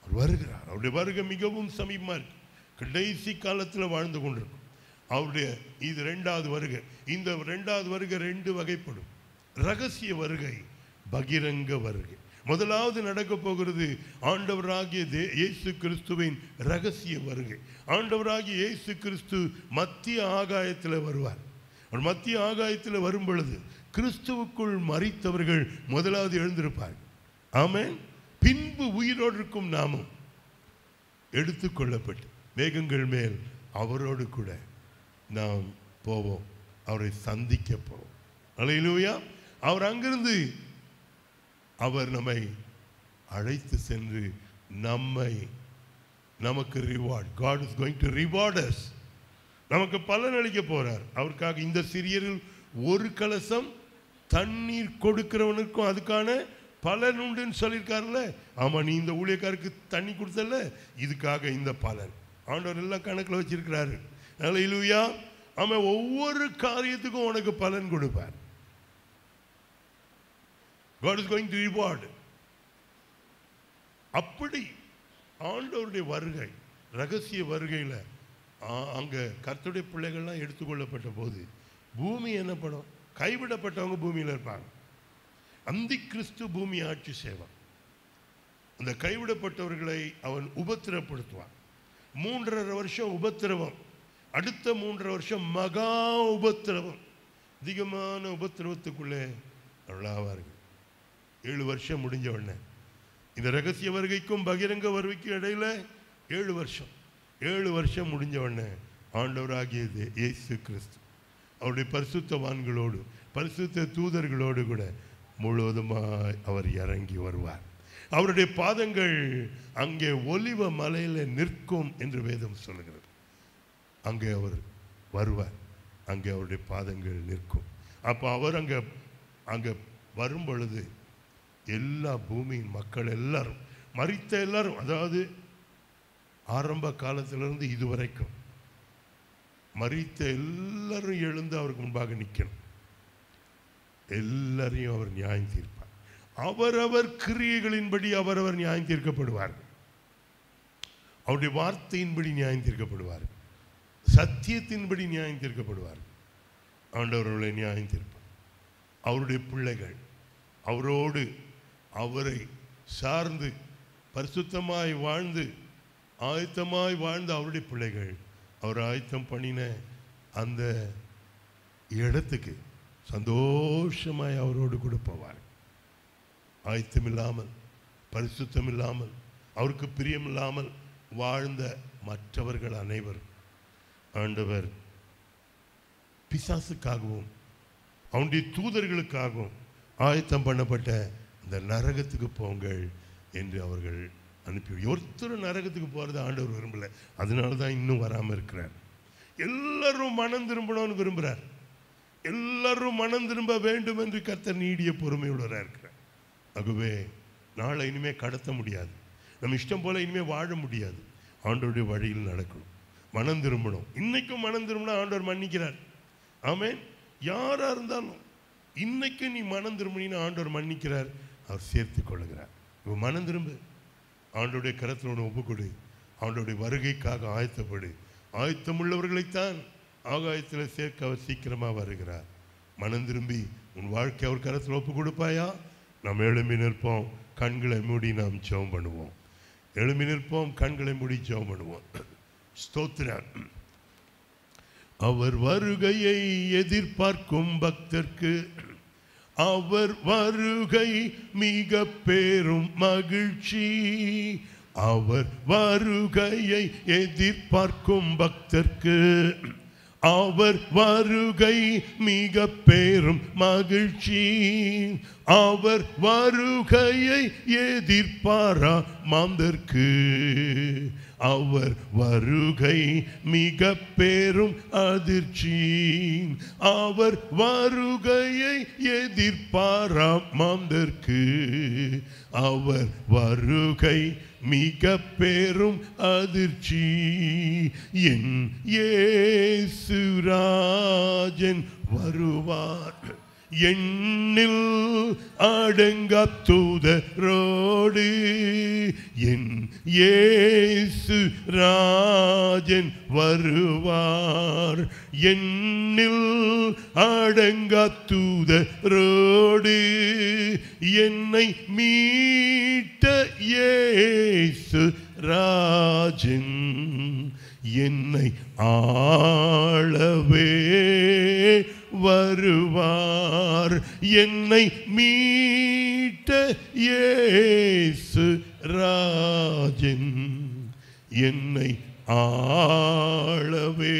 அவர் வருகிறார் அவருடைய வருகை மிகவும் சமீபமா இருக்கு கடைசி காலத்தில் வாழ்ந்து கொண்டிருக்கும் அவருடைய இது ரெண்டாவது வருகை இந்த ரெண்டாவது வருகை ரெண்டு வகைப்படும் ரகசிய வருகை பகிரங்க வருகை முதலாவது நடக்க போகிறது ஆண்டவராகிய தே- இயேசு கிறிஸ்துவின் ரகசிய வருகை ஆண்டவராகிய இயேசு கிறிஸ்து மத்திய ஆகாயத்தில் வருவார் அவர் மத்திய ஆகாயத்தில் வரும் பொழுது கிறிஸ்துவுக்குள் மறித்தவர்கள் முதலாவது எழுந்திருப்பார்கள் ஆமென் பின்பு உயிரோடு இருக்கும் நாமும் எடுத்துக்கொள்ளப்பட்டு மேகங்கள் மேல் அவரோடு கூட நாம் போவோம் அவரை சந்திக்க போவோம் அல்லேலூயா அவர் அங்கிருந்து அவர் நம்மை அழைத்து சென்று நம்மை நமக்கு reward God is going to reward us நமக்கு பலன் அளிக்க போறார் அவருக்காக இந்த சிறியரில் ஒரு கலசம் தண்ணீர் கொடுக்கிறவனுக்கும் அதுக்கான பலன் உண்டுன்னு சொல்லியிருக்காருல்ல ஆமா நீ இந்த ஊழியக்காருக்கு தண்ணி கொடுத்தல இதுக்காக இந்த பலன் ஆண்டவர் எல்லாம் கணக்கில் வச்சிருக்கிறாரு அதனால இலுவையா அவன் ஒவ்வொரு காரியத்துக்கும் உனக்கு பலன் கொடுப்பார் God is going to reward அப்படி ஆண்டவருடைய வருகை ரகசிய வருகையில் அங்கே கர்த்தருடைய பிள்ளைகள்லாம் எடுத்துக்கொள்ளப்பட்ட போது பூமி என்ன படும் கைவிடப்பட்டவங்க பூமியில் இருப்பாங்க அந்தி கிறிஸ்து பூமி ஆட்சி செய்வான் அந்த கைவிடப்பட்டவர்களை அவன் உபத்திரப்படுத்துவான் மூன்றரை வருஷம் உபத்திரவம் அடுத்த மூன்றரை வருஷம் மகா உபத்திரவம் அதிகமான உபத்திரவத்துக்குள்ளே உள்ளாவார்கள் ஏழு வருஷம் முடிஞ்ச உடனே இந்த ரகசிய வருகைக்கும் பகிரங்க வருகைக்கும் இடையில ஏழு வருஷம் ஏழு வருஷம் முடிஞ்ச உடனே ஆண்டவராகியது இயேசு கிறிஸ்து அவருடைய பரிசுத்தவான்களோடு பரிசுத்த தூதர்களோடு கூட முழுவதுமாய் அவர் இறங்கி வருவார் அவருடைய பாதங்கள் அங்கே ஒலிவ மலையில நிற்கும் என்று வேதம் சொல்லுகிறது அங்கே அவர் வருவார் அங்கே அவருடைய பாதங்கள் நிற்கும் அப்போ அவர் அங்கே அங்கே வரும் பொழுது எல்லா பூமியின் மக்கள் எல்லாரும் மரித்த எல்லாரும் அதாவது ஆரம்ப காலத்திலிருந்து இதுவரைக்கும் மரித்த எல்லாரும் எழுந்து அவருக்கு முன்பாக நிற்கணும் எல்லாரையும் அவர் நியாயம் தீர்ப்பார் அவரவர் கிரியைகளின்படி அவரவர் நியாயம் தீர்க்கப்படுவார்கள் அவருடைய வார்த்தையின்படி நியாயம் தீர்க்கப்படுவார்கள் சத்தியத்தின்படி நியாயம் தீர்க்கப்படுவார்கள் ஆண்டவர் அவர்களை நியாயம் தீர்ப்பார் அவருடைய பிள்ளைகள் அவரோடு அவரை சார்ந்து பரிசுத்தமாய் வாழ்ந்து ஆயத்தமாய் வாழ்ந்த அவருடைய பிள்ளைகள் அவர் ஆயத்தம் பண்ணின அந்த இடத்துக்கு சந்தோஷமாய் அவரோடு கூட போவார் ஆயத்தம் இல்லாமல் பரிசுத்தம் இல்லாமல் அவருக்கு பிரியம் இல்லாமல் வாழ்ந்த மற்றவர்கள் அனைவரும் ஆண்டவர் பிசாசுக்காகவும் அவனுடைய தூதர்களுக்காகவும் ஆயத்தம் பண்ணப்பட்ட இந்த நரகத்துக்கு போங்கள் என்று அவர்கள் அனுப்பி ஒருத்தரும் நரகத்துக்கு போகிறது ஆண்டவர் விரும்பல அதனால தான் இன்னும் வராமல் இருக்கிறார் எல்லாரும் மனம் திரும்பணும்னு விரும்புகிறார் எல்லாரும் மனம் திரும்ப வேண்டும் என்று கர்த்தர் நீடிய பொறுமையுள்ளவராக இருக்கிறார் ஆகவே நாளை இனிமே கடத்த முடியாது நம்ம இஷ்டம் போல இனிமே வாழ முடியாது ஆண்டவருடைய வழியில் நடக்கணும் மனம் திரும்பணும் இன்னைக்கும் மனம் திரும்பினா ஆண்டவர் மன்னிக்கிறார் ஆமென் யாரா இருந்தாலும் இன்னைக்கு நீ மனம் திரும்பினா ஆண்டவர் மன்னிக்கிறார் அவர் சேர்த்து கொள்ளுகிறார் இப்போ மனம் திரும்பு ஆண்டோடைய கரத்தில் ஒன்று ஒப்புக்கொடு ஆண்டோடைய வருகைக்காக ஆயத்தப்படு ஆயத்தமுள்ளவர்களைத்தான் ஆகாயத்தில் சேர்க்க அவர் சீக்கிரமாக வருகிறார் மனம் திரும்பி உன் வாழ்க்கை அவர் கரத்தில் ஒப்பு கொடுப்பாயா நாம் எழும்பி நிற்போம் கண்களை மூடி நாம் ஜெபம் பண்ணுவோம் எழும்பி நிற்போம் கண்களை மூடி ஜெபம் பண்ணுவோம் ஸ்தோத்திரம் அவர் வருகையை எதிர்பார்க்கும் பக்தர்க்கு அவர் வருகை மிக பெரும் மகிழ்ச்சி அவர் வருகையை எதிர்பார்க்கும் பக்தர்க்கு அவர் வருகை மிக பெரும் மகிழ்ச்சி அவர் வருகையை எதிர்பாரா மாந்தர்க்கு அவர் வருகை மிக பெரும் அதிர்ச்சி அவர் வருகையை எதிர்பாரா மாந்தர்க்கு அவர் வருகை மிக பெரும் அதிர்ச்சி என் இயேசுராஜன் வருவார் எண்ணில் அடங்கா தூதரோடு என் இயேசு ராஜன் வருவார் என்னில் அடங்கா தூதரோடு என்னை மீட்ட இயேசு ராஜன் என்னை ஆளவே வருவார் என்னை மீட்ட இயேசு ராஜன் என்னை ஆளவே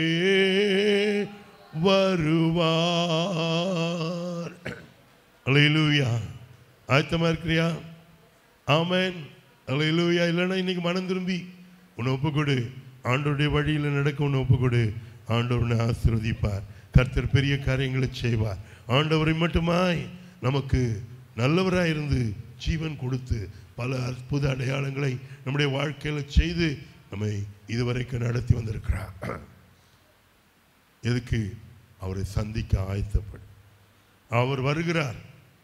வருவார் அலையிலூயா ஆயத்தமா இருக்கிறியா ஆமென் அலையிலூயா இல்லைன்னா இன்னைக்கு மனம் திரும்பி உன்னை ஒப்புக்கொடு ஆண்டோருடைய வழியில் நடக்க உன்னை ஒப்புக்கொடு ஆண்டவர் உன்னை ஆசீர்வதிப்பார் கர்த்தர் பெரிய காரியங்களை செய்வார் ஆண்டவரை மட்டுமாய் நமக்கு நல்லவராய் இருந்து ஜீவன் கொடுத்து பல அற்புத அடையாளங்களை நம்முடைய வாழ்க்கையில் செய்து நம்மை இதுவரைக்கும் நடத்தி வந்திருக்கிறார் எதுக்கு அவரை சந்திக்க ஆயத்தப்படும் அவர் வருகிறார்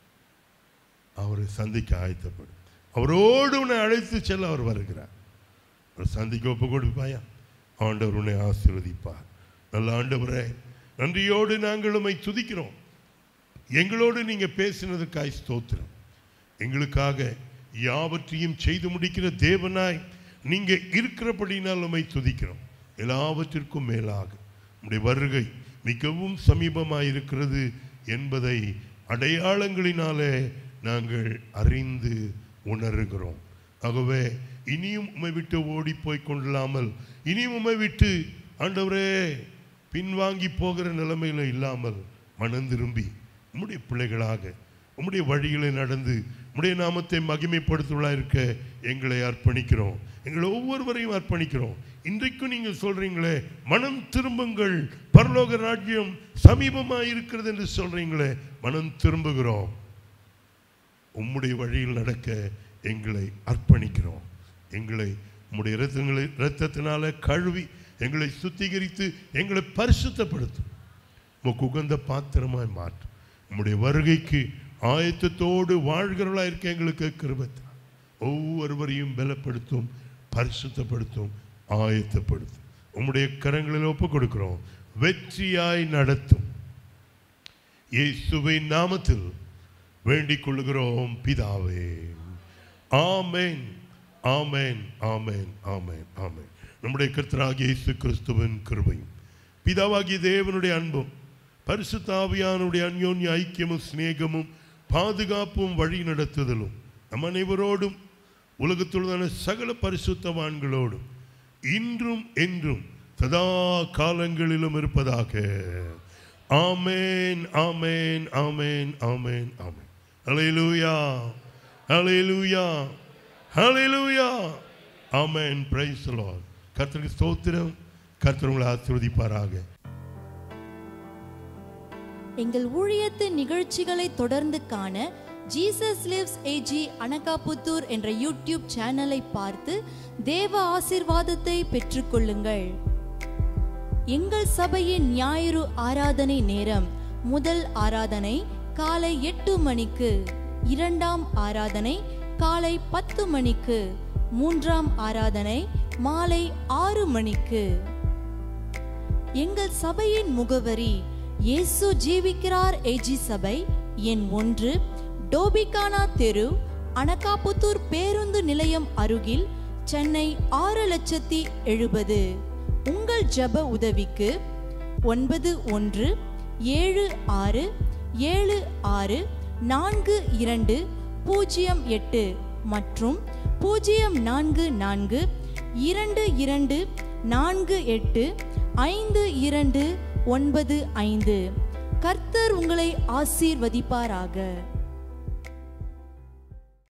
அவரை சந்திக்க ஆயத்தப்படும் அவரோடு உன்னை அழைத்து செல்ல அவர் வருகிறார் அவர் சந்திக்க ஒப்பு கொடுப்பாயா ஆண்டவர் உன்னை ஆசீர்வதிப்பார் நல்ல ஆண்டவரே நன்றியோடு நாங்கள் உம்மை துதிக்கிறோம் எங்களோடு நீங்க பேசினதுக்காய் ஸ்தோத்திரம் எங்களுக்காக யாவற்றையும் செய்து முடிக்கிற தேவனாய் நீங்க இருக்கிறபடினால் உம்மை துதிக்கிறோம் எல்லாவற்றிற்கும் மேலாக உம்முடைய வருகை மிகவும் சமீபமாய் இருக்கிறது என்பதை அடையாளங்களினாலே நாங்கள் அறிந்து உணர்கிறோம் ஆகவே இனியும் உம்மை விட்டு ஓடி போய் கொள்ளாமல் இனியும் உம்மை விட்டு ஆண்டவரே பின்வாங்கி போகிற நிலைமையில இல்லாமல் மனம் திரும்பி உம்முடைய பிள்ளைகளாக உம்முடைய வழிகளை நடந்து உம்முடைய நாமத்தை மகிமைப்படுத்துவதாக இருக்க எங்களை அர்ப்பணிக்கிறோம் எங்களை ஒவ்வொருவரையும் அர்ப்பணிக்கிறோம் இன்றைக்கும் நீங்கள் சொல்றீங்களே மனம் திரும்புங்கள் பரலோக ராஜ்யம் சமீபமாக இருக்கிறது என்று சொல்றீங்களே மனம் திரும்புகிறோம் உம்முடைய வழியில் நடக்க எங்களை அர்ப்பணிக்கிறோம் எங்களை உம்முடைய இரத்தங்களை இரத்தத்தினால கழுவி எங்களை சுத்திகரித்து எங்களை பரிசுத்தப்படுத்தும் உமக்கு உகந்த பாத்திரமாய் மாற்றும் உம்முடைய வருகைக்கு ஆயத்தத்தோடு வாழ்கிறவர்களாக இருக்க எங்களுக்கு கிருபத்தா ஒவ்வொருவரையும் பலப்படுத்தும் பரிசுத்தப்படுத்தும் ஆயத்தப்படுத்தும் உம்முடைய கரங்களில் ஒப்புக் கொடுக்கிறோம் வெற்றியாய் நடத்தும் இயேசுவின் நாமத்தில் வேண்டிக் கொள்கிறோம் பிதாவே ஆமென் ஆமென் ஆமென் ஆமென் ஆமென் நம்முடைய கர்த்தராகிய இயேசு கிறிஸ்துவின் கிருபையும் பிதாவாகிய தேவனுடைய அன்பும் பரிசுத்த ஆவியானுடைய அந்யோன்ய ஐக்கியமும் சிநேகமும் பாதுகாப்பும் வழி நடத்துதலும் நம் அனைவரோடும் உலகத்துள்ளதான சகல பரிசுத்தவான்களோடும் இன்றும் என்றும் சதா காலங்களிலும் இருப்பதாக ஆமென் ஆமென் ஆமென் ஆமென் ஆமென் ஹalleluya ஹalleluya ஹalleluya ஆமென் பிரைஸ் தி லார்ட் கர்த்தருக்கு ஸ்தோத்திரம் கர்த்தர் உங்களை ஆசீர்வதிப்பாராக
எங்கள் ஊழியத்தின் நிகழ்ச்சிகளை தொடர்ந்து காண ஜீசஸ் லிவ்ஸ் ஏஜி அனகாபுத்தூர் என்ற யூடியூப் சேனலை பார்த்து தேவ ஆசீர்வாதத்தை பெற்றுக்கொள்ளுங்கள் எங்கள் சபையின் ஞாயிறு ஆராதனை நேரம் முதல் ஆராதனை காலை எட்டு மணிக்கு இரண்டாம் ஆராதனை காலை பத்து மணிக்கு மூன்றாம் ஆராதனை மாலை ஆறு மணிக்கு எங்கள் சபையின் முகவரி இயேசு ஜீவிக்கிறார் ஏஜி சபை எண் ஒன்று டோபிகானா தெரு அனகாபுத்தூர் பேருந்து நிலையம் அருகில் சென்னை ஆறு லட்சத்தி எழுபது உங்கள் ஜெப உதவிக்கு ஒன்பது ஒன்று ஏழு ஆறு ஏழு ஆறு நான்கு இரண்டு பூஜ்ஜியம் எட்டு மற்றும் பூஜ்ஜியம் நான்கு நான்கு இரண்டு இரண்டு நான்கு எட்டு ஐந்து இரண்டு ஒன்பது ஐந்து கர்த்தர் உங்களை ஆசீர்வதிப்பாராக